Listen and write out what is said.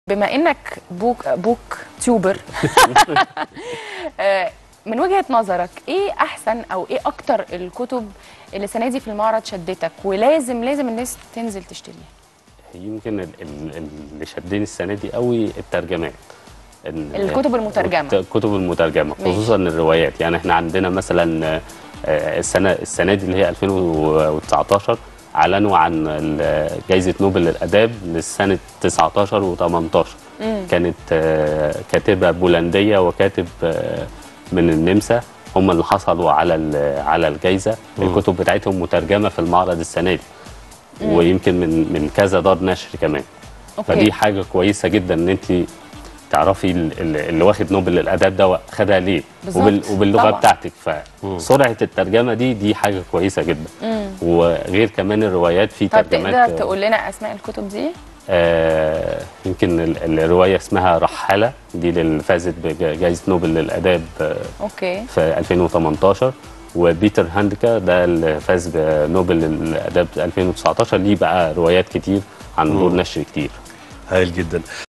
بما انك بوك بوك تيوبر آه، من وجهة نظرك ايه احسن او ايه اكتر الكتب اللي السنه دي في المعرض شدتك ولازم لازم الناس تنزل تشتريها يمكن ال- ال- اللي شدني السنه دي قوي الترجمات ال- الكتب المترجمة. والت- الكتب المترجمه ماشي. خصوصا الروايات يعني احنا عندنا مثلا آه، السنه السنه دي اللي هي 2019 اعلنوا عن ال- جائزه نوبل للاداب للسنه 19 و18 كانت آه، كاتبه بولنديه وكاتب آه، من النمسا هم اللي حصلوا على ال- على الجائزه الكتب بتاعتهم مترجمه في المعرض السنه دي ويمكن من من كذا دار نشر كمان أوكي. فدي حاجه كويسه جدا ان انت تعرفي ال- ال- اللي واخد نوبل للاداب ده خدها ليه بالظبط. وبال وباللغه طبعا. بتاعتك فسرعه الترجمه دي دي حاجه كويسه جدا وغير كمان الروايات في طب ترجمات تقدر تقول لنا اسماء الكتب دي آه يمكن ال- الروايه اسمها رحاله دي اللي فازت بجائزه نوبل للاداب آه، اوكي في 2018 وبيتر هاندكا ده اللي فاز بنوبل للاداب 2019 ليه بقى روايات كتير عن دور نشر كتير هايل جدا